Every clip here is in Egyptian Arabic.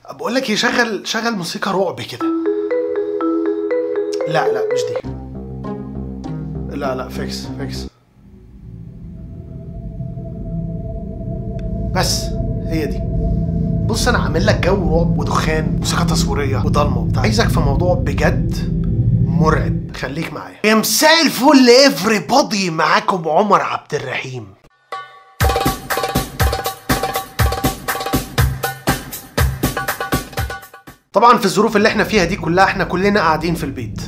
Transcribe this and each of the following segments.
بقول لك ايه شغل شغل موسيقى رعب كده لا لا مش دي لا لا فيكس فيكس بس هي دي بص انا عامل لك جو رعب ودخان موسيقى تصويريه وضلمه وبتاع عايزك في موضوع بجد مرعب خليك معايا يا مساء الفل افري بودي معاكم عمر عبد الرحيم طبعا في الظروف اللي احنا فيها دي كلها احنا كلنا قاعدين في البيت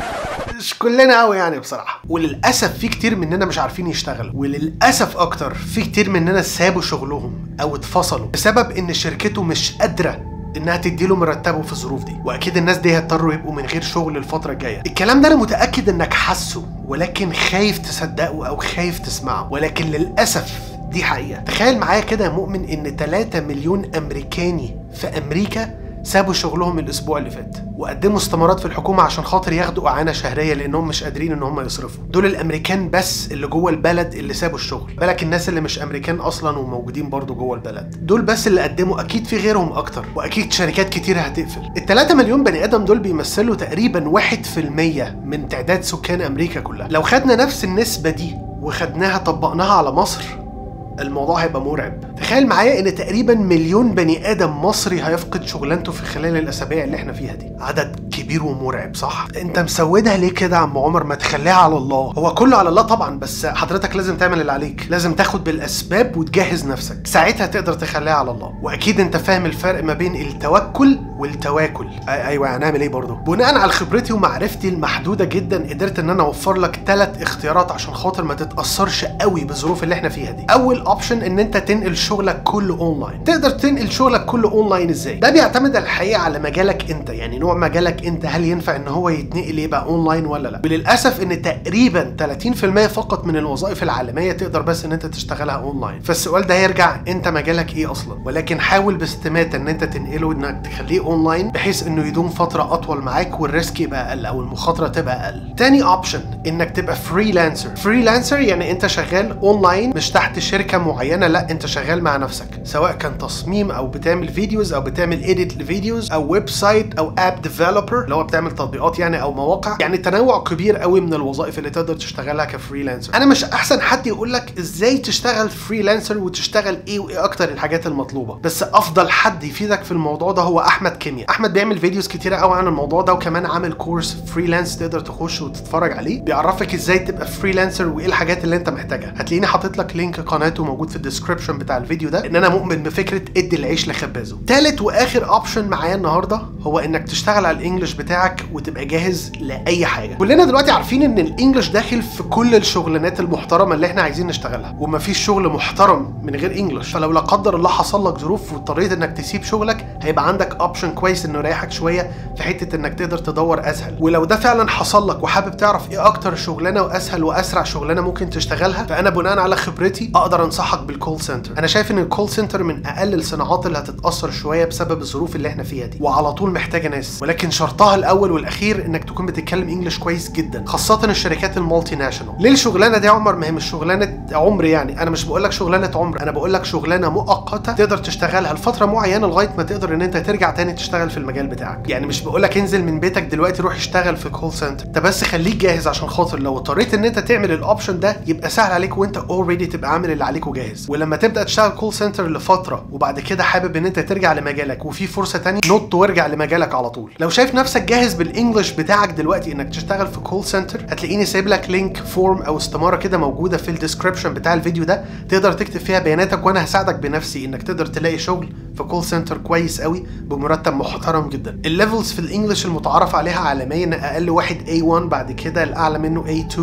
مش كلنا قوي يعني بصراحه وللاسف في كتير مننا مش عارفين يشتغلوا وللاسف اكتر في كتير مننا سابوا شغلهم او اتفصلوا بسبب ان شركته مش قادره انها تديله مرتبه في الظروف دي واكيد الناس دي هيضطروا يبقوا من غير شغل الفتره الجايه الكلام ده انا متاكد انك حاسه ولكن خايف تصدقه او خايف تسمعه ولكن للاسف دي حقيقه تخيل معايا كده يا مؤمن ان 3 مليون امريكاني في امريكا سابوا شغلهم الاسبوع اللي فات وقدموا استمارات في الحكومه عشان خاطر ياخدوا اعانه شهريه لانهم مش قادرين ان هم يصرفوا دول الامريكان بس اللي جوه البلد اللي سابوا الشغل بالك الناس اللي مش امريكان اصلا وموجودين برضو جوه البلد دول بس اللي قدموا اكيد في غيرهم اكتر واكيد شركات كتير هتقفل ال 3 مليون بني ادم دول بيمثلوا تقريبا 1% من تعداد سكان امريكا كلها لو خدنا نفس النسبه دي وخدناها طبقناها على مصر الموضوع هيبقى مرعب تخيل معايا ان تقريبا مليون بني ادم مصري هيفقد شغلانته في خلال الاسابيع اللي احنا فيها دي عدد كبير ومرعب صح انت مسودها ليه كده يا عم عمر ما تخليها على الله هو كله على الله طبعا بس حضرتك لازم تعمل اللي عليك لازم تاخد بالاسباب وتجهز نفسك ساعتها تقدر تخليها على الله واكيد انت فاهم الفرق ما بين التوكل والتواكل أي- ايوه هنعمل ايه برضه بناء على خبرتي ومعرفتي المحدوده جدا قدرت ان انا اوفر لك ثلاث اختيارات عشان خاطر ما تتاثرش قوي بالظروف اللي احنا فيها دي اول اوبشن ان انت تنقل شغلك كله اونلاين تقدر تنقل شغلك كله اونلاين ازاي ده بيعتمد الحقيقه على مجالك انت يعني نوع مجالك انت هل ينفع ان هو يتنقل يبقى اونلاين ولا لا وللاسف ان تقريبا 30% فقط من الوظائف العالميه تقدر بس ان انت تشتغلها اونلاين فالسؤال ده هيرجع انت مجالك ايه اصلا ولكن حاول باستماتة ان انت تنقله انك تخليه اونلاين بحيث انه يدوم فتره اطول معاك والريسك يبقى اقل او المخاطره تبقى اقل تاني اوبشن انك تبقى فريلانسر فريلانسر يعني انت شغال اونلاين مش تحت شركه معينه لا انت شغال مع نفسك سواء كان تصميم او بتعمل فيديوز او بتعمل ايديت لفيديوز او ويب سايت او اب ديفلوبر اللي هو بتعمل تطبيقات يعني او مواقع يعني تنوع كبير قوي من الوظائف اللي تقدر تشتغلها كفريلانسر انا مش احسن حد يقول لك ازاي تشتغل فريلانسر وتشتغل ايه وايه اكتر الحاجات المطلوبه بس افضل حد يفيدك في الموضوع ده هو احمد كيميا احمد بيعمل فيديوز كتيره قوي عن الموضوع ده وكمان عامل كورس فريلانس تقدر تخش وتتفرج عليه بيعرفك ازاي تبقى فريلانسر وايه الحاجات اللي انت محتاجها هتلاقيني حاطط لك لينك قناته موجود في الديسكربشن بتاع الفيديو ده ان انا مؤمن بفكره ادي العيش لخبازه تالت واخر اوبشن معايا النهارده هو انك تشتغل على الانجليش بتاعك وتبقى جاهز لاي حاجه كلنا دلوقتي عارفين ان الانجليش داخل في كل الشغلانات المحترمه اللي احنا عايزين نشتغلها ومفيش شغل محترم من غير انجليش فلو لا قدر الله حصل لك ظروف واضطريت انك تسيب شغلك هيبقى عندك اوبشن كويس انه يريحك شويه في حته انك تقدر تدور اسهل ولو ده فعلا حصل لك وحابب تعرف ايه اكتر شغلانه واسهل واسرع شغلانه ممكن تشتغلها فانا بناء على خبرتي اقدر انصحك بالكول سنتر انا شايف ان الكول سنتر من اقل الصناعات اللي هتتاثر شويه بسبب الظروف اللي احنا فيها دي وعلى طول محتاجه ناس ولكن شرطها الاول والاخير انك تكون بتتكلم انجلش كويس جدا خاصه الشركات المالتي ناشونال ليه الشغلانه دي يا عمر ما هي مش شغلانه عمر يعني انا مش بقول لك شغلانه عمر انا بقول لك شغلانه مؤقته تقدر تشتغلها لفتره معينه لغايه ما تقدر ان انت ترجع تاني تشتغل في المجال بتاعك يعني مش بقول لك انزل من بيتك دلوقتي روح اشتغل في كول سنتر انت بس خليك جاهز عشان خاطر لو اضطريت ان انت تعمل الاوبشن ده يبقى سهل عليك وانت اوريدي تبقى عامل اللي عليك وجاهز ولما تبدا تشتغل كول سنتر لفتره وبعد كده حابب ان انت ترجع لمجالك وفي فرصه تانية نط وارجع لمجالك على طول لو شايف نفسك جاهز بالانجلش بتاعك دلوقتي انك تشتغل في كول سنتر هتلاقيني سايب لك لينك فورم او استماره كده موجوده في الديسكربشن بتاع الفيديو ده تقدر تكتب فيها بياناتك وانا هساعدك بنفسي انك تقدر تلاقي شغل في كول سنتر كويس قوي بمرتب محترم جدا الليفلز في الانجليش المتعارف عليها عالميا اقل واحد A1 بعد كده الاعلى منه A2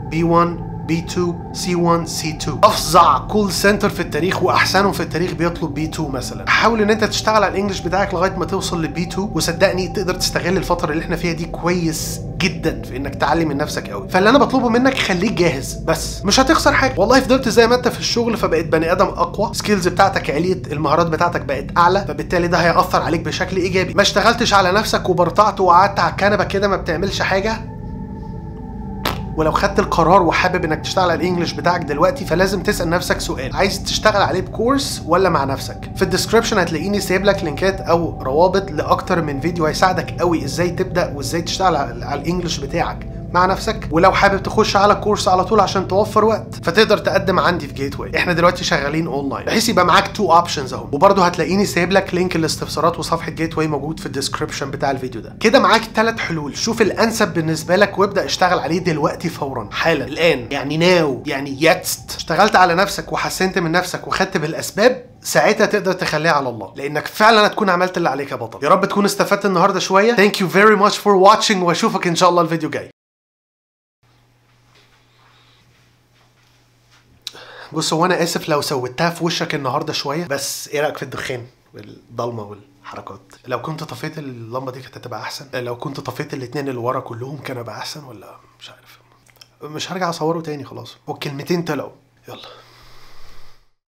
B1 B2 C1 C2 افظع كول سنتر في التاريخ واحسنهم في التاريخ بيطلب B2 مثلا حاول ان انت تشتغل على الانجليش بتاعك لغايه ما توصل ل B2 وصدقني تقدر تستغل الفتره اللي احنا فيها دي كويس جدا في انك تعلي من نفسك قوي فاللي انا بطلبه منك خليك جاهز بس مش هتخسر حاجه والله فضلت زي ما انت في الشغل فبقيت بني ادم اقوى سكيلز بتاعتك عليت المهارات بتاعتك بقت اعلى فبالتالي ده هياثر عليك بشكل ايجابي ما اشتغلتش على نفسك وبرطعت وقعدت على الكنبه كده ما بتعملش حاجه ولو خدت القرار وحابب انك تشتغل على الانجليش بتاعك دلوقتي فلازم تسال نفسك سؤال عايز تشتغل عليه بكورس ولا مع نفسك في الديسكربشن هتلاقيني سايب لك لينكات او روابط لاكتر من فيديو هيساعدك قوي ازاي تبدا وازاي تشتغل على على الانجليش بتاعك مع نفسك ولو حابب تخش على كورس على طول عشان توفر وقت فتقدر تقدم عندي في جيت واي احنا دلوقتي شغالين اونلاين بحيث يبقى معاك تو اوبشنز اهو وبرضه هتلاقيني سايب لك لينك الاستفسارات وصفحه جيت واي موجود في الديسكربشن بتاع الفيديو ده كده معاك ثلاث حلول شوف الانسب بالنسبه لك وابدا اشتغل عليه دلوقتي فورا حالا الان يعني ناو يعني يتست اشتغلت على نفسك وحسنت من نفسك وخدت بالاسباب ساعتها تقدر تخليها على الله لانك فعلا هتكون عملت اللي عليك يا بطل يا رب تكون استفدت النهارده شويه ثانك يو فيري ماتش فور واتشنج واشوفك ان شاء الله الفيديو جاي بص هو انا اسف لو سويتها في وشك النهارده شويه بس ايه رايك في الدخان والضلمه والحركات لو كنت طفيت اللمبه دي كانت هتبقى احسن لو كنت طفيت الاتنين اللي ورا كلهم كان هيبقى احسن ولا مش عارف مش هرجع اصوره تاني خلاص والكلمتين طلعوا يلا